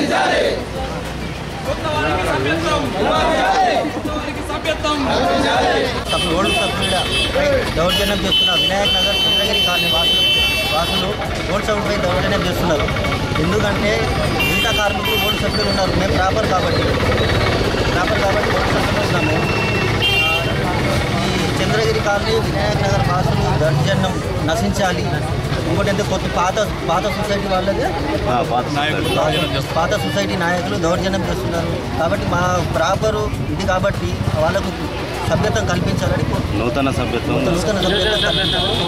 సభ్యులు ఓల్డ్ సభ్యుల దౌర్జన్యం చేస్తున్నారు వినాయక్ నగర్ చంద్రగిరి కాలనీ వాసులు వాసులు ఓల్డ్ సభ్యులపై దౌర్జన్యం చేస్తున్నారు ఎందుకంటే ఇంత కార్మికులు ఓల్డ్ సభ్యులు ఉన్నారు మేము ప్రాపర్ కాబట్టి ప్రాపర్ కాబట్టి ఓల్డ్ సభ్యులు ఉన్నాము ఆ, ఈ చంద్రగిరి కాలనీ వినాయక్ నగర్ వాసులు దౌర్జన్యం నశించాలి ఇంకోటి అంటే కొత్త పాత పాత సొసైటీ వాళ్ళదే పాత సొసైటీ నాయకులు దౌర్జన్యం చేస్తున్నారు కాబట్టి మా ప్రాపరు ఇది కాబట్టి వాళ్ళకు సభ్యత్వం కల్పించాలని కోరుతున్నాం. నూతన సభ్యత్వం నూతన సభ్యత్వం కల్పించాలి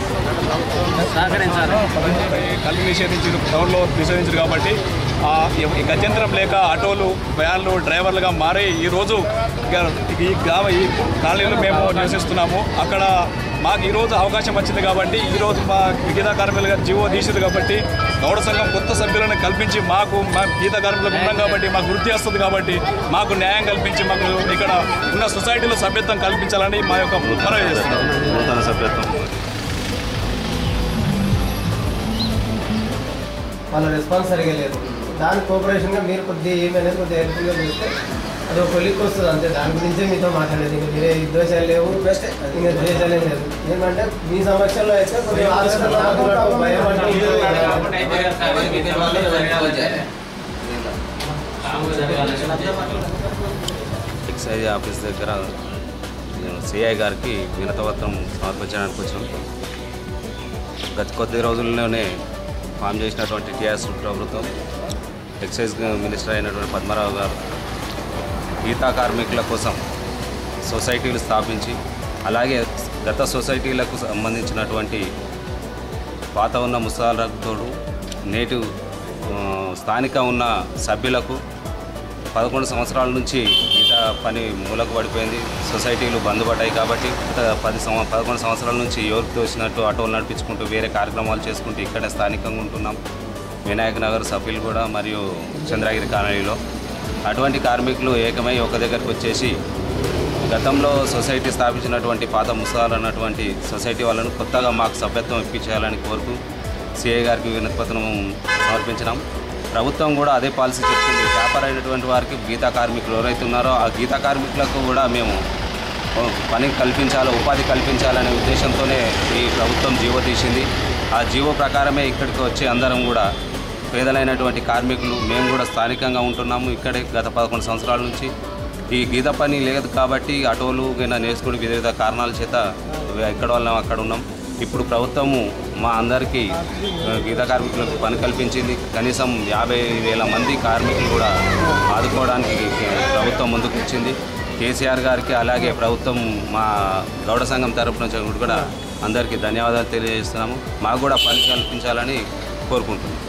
కలిపి నిషేధించారు టౌన్లో నిషేధించారు కాబట్టి ఆ, ఈ గత్యంతరం లేక ఆటోలు వ్యాన్లు డ్రైవర్లుగా మారి ఈరోజు ఇక ఈ గ్రామ ఈ కాలనీలో మేము నివసిస్తున్నాము అక్కడ మాకు ఈరోజు అవకాశం వచ్చింది కాబట్టి ఈరోజు మా గీతా కార్మికులుగా జీవో తీసింది కాబట్టి గౌడ సంఘం కొత్త సభ్యులను కల్పించి మాకు మా గీతా కార్మికులకు ఉన్నాం కాబట్టి మాకు వృత్తి వస్తుంది కాబట్టి మాకు న్యాయం కల్పించి మాకు ఇక్కడ ఉన్న సొసైటీలో సభ్యత్వం కల్పించాలని మా యొక్క మనవి చేస్తున్నాం నూతన సభ్యత్వం వాళ్ళ రెస్పాన్స్ సరిగా లేదు దాని కోఆపరేషన్గా మీరు కొద్దిగా ఏమైనా కొద్దిగా హెల్ప్ఫుల్గా చేస్తే అది ఒక కొలిక్ వస్తుంది అంతే దాని గురించే మీతో మాట్లాడేది ఇంకా వేరే ద్వేషాలు లేవు ఇంకా ద్వేషాలు ఏం లేదు ఏమంటే మీ సమక్షంలో అయితే కొద్దిగా ఆలోచన నాకు ఉన్నట్టు భయం అంటూ ఉంటుంది. ఎక్సైజ్ ఆఫీస్ దగ్గర నేను సిఐ గారికి వినతపత్రం సమర్పించడానికి వచ్చినాం గత కొద్ది రోజుల్లోనే ఫామ్ చేసినటువంటి టీఆర్ఎస్ ప్రభుత్వం ఎక్సైజ్ మినిస్టర్ అయినటువంటి పద్మారావు గారు గీతా కార్మికుల కోసం సొసైటీలు స్థాపించి అలాగే గత సొసైటీలకు సంబంధించినటువంటి పాత ఉన్న ముసాలకు తోడు నేటి ఆ, స్థానిక ఉన్న సభ్యులకు పదకొండు సంవత్సరాల నుంచి ఈత పని మూలకు పడిపోయింది సొసైటీలు బంద్ పడ్డాయి కాబట్టి గత పది సంవ పదకొండు సంవత్సరాల నుంచి ఎవరికి తోచినట్టు ఆటోలు నడిపించుకుంటూ వేరే కార్యక్రమాలు చేసుకుంటూ ఇక్కడే స్థానికంగా ఉంటున్నాం వినాయక నగర్ సభ్యులు కూడా మరియు చంద్రగిరి కాలనీలో అటువంటి కార్మికులు ఏకమై ఒక దగ్గరికి వచ్చేసి గతంలో సొసైటీ స్థాపించినటువంటి పాత ముసాలు అన్నటువంటి సొసైటీ వాళ్ళను కొత్తగా మాకు సభ్యత్వం ఇప్పించాలని కోరుతూ సిఐ గారికి వినతిపత్రం సమర్పించినాం ప్రభుత్వం కూడా అదే పాలసీ చెప్తుంది వ్యాపార అయినటువంటి వారికి గీతా కార్మికులు ఎవరైతే ఉన్నారో ఆ గీతా కార్మికులకు కూడా మేము ఓ, పని కల్పించాలి ఉపాధి కల్పించాలనే ఉద్దేశంతోనే ఈ ప్రభుత్వం జీవో తీసింది ఆ జీవో ప్రకారమే ఇక్కడికి వచ్చి అందరం కూడా పేదలైనటువంటి కార్మికులు మేము కూడా స్థానికంగా ఉంటున్నాము ఇక్కడే గత పదకొండు సంవత్సరాల నుంచి ఈ గీత పని లేదు కాబట్టి ఆటోలు గిన నేర్చుకుని వివిధ కారణాల చేత ఎక్కడ వాళ్ళం అక్కడ ఉన్నాం ఇప్పుడు ప్రభుత్వము మా అందరికీ ఆ, గీత కార్మికులకు పని కల్పించింది కనీసం యాభై వేల మంది కార్మికులు కూడా ఆదుకోవడానికి ప్రభుత్వం ముందుకు వచ్చింది కేసీఆర్ గారికి అలాగే ప్రభుత్వం మా గౌడ సంఘం తరపు నుంచి కూడా అందరికీ ధన్యవాదాలు తెలియజేస్తున్నాము మాకు కూడా పని కల్పించాలని కోరుకుంటున్నాం